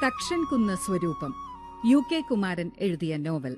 തക്ഷൻ കുന്ന് സ്വരൂപം U K Kumaran എഴുതിയ നോവൽ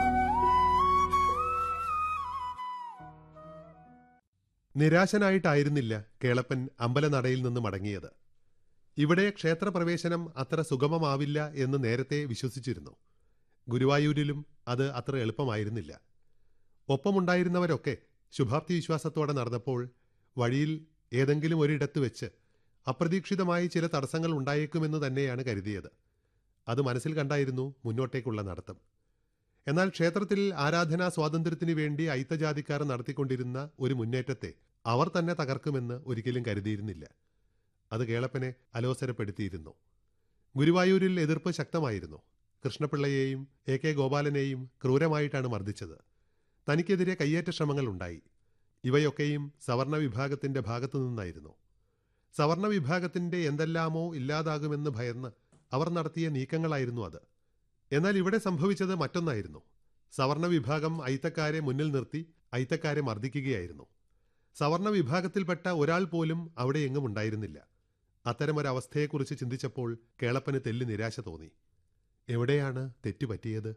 നിരാശനായിട്ടായിരുന്നില്ല കേളപ്പൻ അമ്പലനടയിൽ നിന്ന് മടങ്ങിയത് ഇവിടെ ക്ഷേത്രപ്രവേശനം അത്ര സുഗമമാവില്ല എന്ന് നേരത്തെ വിശ്വസിച്ചിരുന്നു ഗുരുവായൂരിലും അത് അത്ര എളുപ്പമായിരുന്നില്ല ഒപ്പമുണ്ടായിരുന്നവരൊക്കെ ശുഭാപ്തി വിശ്വാസത്തോടെ നടന്നപ്പോൾ വഴിയിൽ ഏതെങ്കിലും ഒരിടത്ത് വെച്ച് അപ്രതീക്ഷിതമായി ചില തടസ്സങ്ങൾ ഉണ്ടായേക്കുമെന്ന് തന്നെയാണ് കരുതിയത് അത് മനസ്സിൽ കണ്ടായിരുന്നു മുന്നോട്ടേക്കുള്ള നടത്തം എന്നാൽ ക്ഷേത്രത്തിൽ ആരാധനാ സ്വാതന്ത്ര്യത്തിനു വേണ്ടി അയിത്തജാതിക്കാർ നടത്തിക്കൊണ്ടിരുന്ന ഒരു മുന്നേറ്റത്തെ അവർ തന്നെ തകർക്കുമെന്ന് ഒരിക്കലും കരുതിയിരുന്നില്ല അത് കേളപ്പനെ അലോസരപ്പെടുത്തിയിരുന്നു ഗുരുവായൂരിൽ എതിർപ്പ് ശക്തമായിരുന്നു കൃഷ്ണപിള്ളയെയും എ കെ ഗോപാലനെയും ക്രൂരമായിട്ടാണ് മർദ്ദിച്ചത് തനിക്കെതിരെ കയ്യേറ്റ ശ്രമങ്ങൾ ഉണ്ടായി ഇവയൊക്കെയും സവർണ വിഭാഗത്തിന്റെ ഭാഗത്തു നിന്നായിരുന്നു സവർണ വിഭാഗത്തിന്റെ എന്തെല്ലാമോ ഇല്ലാതാകുമെന്ന് ഭയന്ന് അവർ നടത്തിയ നീക്കങ്ങളായിരുന്നു അത് എന്നാൽ ഇവിടെ സംഭവിച്ചത് മറ്റൊന്നായിരുന്നു സവർണ വിഭാഗം അയിത്തക്കാരെ മുന്നിൽ നിർത്തി അയിത്തക്കാരെ മർദ്ദിക്കുകയായിരുന്നു സവർണ വിഭാഗത്തിൽപ്പെട്ട ഒരാൾ പോലും അവിടെ എങ്ങും ഉണ്ടായിരുന്നില്ല അത്തരമൊരവസ്ഥയെക്കുറിച്ച് ചിന്തിച്ചപ്പോൾ കേളപ്പന് തെല്ലി നിരാശ തോന്നി എവിടെയാണ് തെറ്റുപറ്റിയത്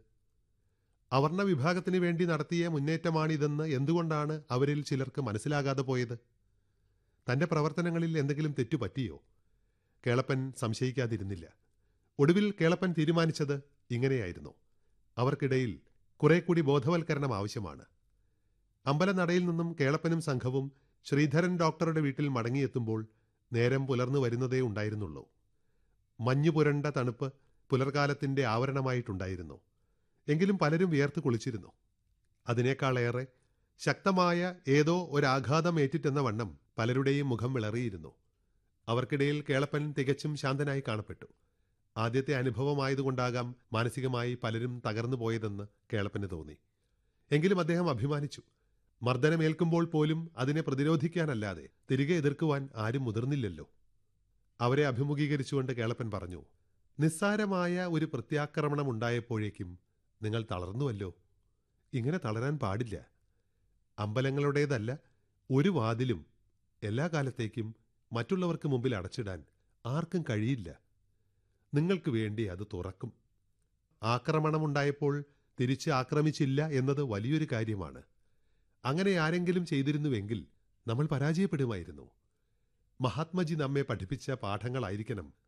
അവർണ വിഭാഗത്തിന് വേണ്ടി നടത്തിയ മുന്നേറ്റമാണിതെന്ന് എന്തുകൊണ്ടാണ് അവരിൽ ചിലർക്ക് മനസ്സിലാകാതെ പോയത് തന്റെ പ്രവർത്തനങ്ങളിൽ എന്തെങ്കിലും തെറ്റുപറ്റിയോ കേളപ്പൻ സംശയിക്കാതിരുന്നില്ല ഒടുവിൽ കേളപ്പൻ തീരുമാനിച്ചത് ഇങ്ങനെയായിരുന്നു അവർക്കിടയിൽ കുറെ കൂടി ബോധവൽക്കരണം ആവശ്യമാണ് അമ്പലനടയിൽ നിന്നും കേളപ്പനും സംഘവും ശ്രീധരൻ ഡോക്ടറുടെ വീട്ടിൽ മടങ്ങിയെത്തുമ്പോൾ നേരം പുലർന്നു വരുന്നതേ ഉണ്ടായിരുന്നുള്ളൂ മഞ്ഞു പുരണ്ട തണുപ്പ് പുലർകാലത്തിന്റെ ആവരണമായിട്ടുണ്ടായിരുന്നു എങ്കിലും പലരും വിയർത്ത് കുളിച്ചിരുന്നു അതിനേക്കാളേറെ ശക്തമായ ഏതോ ഒരാഘാതം ഏറ്റിട്ടെന്ന വണ്ണം പലരുടെയും മുഖം വിളറിയിരുന്നു അവർക്കിടയിൽ കേളപ്പൻ തികച്ചും ശാന്തനായി കാണപ്പെട്ടു ആദ്യത്തെ അനുഭവമായതുകൊണ്ടാകാം മാനസികമായി പലരും തകർന്നു പോയതെന്ന് കേളപ്പന് തോന്നി എങ്കിലും അദ്ദേഹം അഭിമാനിച്ചു മർദ്ദനമേൽക്കുമ്പോൾ പോലും അതിനെ പ്രതിരോധിക്കാനല്ലാതെ തിരികെ എതിർക്കുവാൻ ആരും മുതിർന്നില്ലല്ലോ അവരെ അഭിമുഖീകരിച്ചുകൊണ്ട് കേളപ്പൻ പറഞ്ഞു നിസ്സാരമായ ഒരു പ്രത്യാക്രമണം ഉണ്ടായപ്പോഴേക്കും നിങ്ങൾ തളർന്നുവല്ലോ ഇങ്ങനെ തളരാൻ പാടില്ല അമ്പലങ്ങളുടേതല്ല ഒരു വാതിലും എല്ലാ കാലത്തേക്കും മറ്റുള്ളവർക്ക് മുമ്പിൽ അടച്ചിടാൻ ആർക്കും കഴിയില്ല നിങ്ങൾക്ക് വേണ്ടി അത് തുറക്കും ആക്രമണമുണ്ടായപ്പോൾ തിരിച്ച് ആക്രമിച്ചില്ല എന്നത് വലിയൊരു കാര്യമാണ് അങ്ങനെ ആരെങ്കിലും ചെയ്തിരുന്നുവെങ്കിൽ നമ്മൾ പരാജയപ്പെടുമായിരുന്നു മഹാത്മജി നമ്മെ പഠിപ്പിച്ച പാഠങ്ങളായിരിക്കണം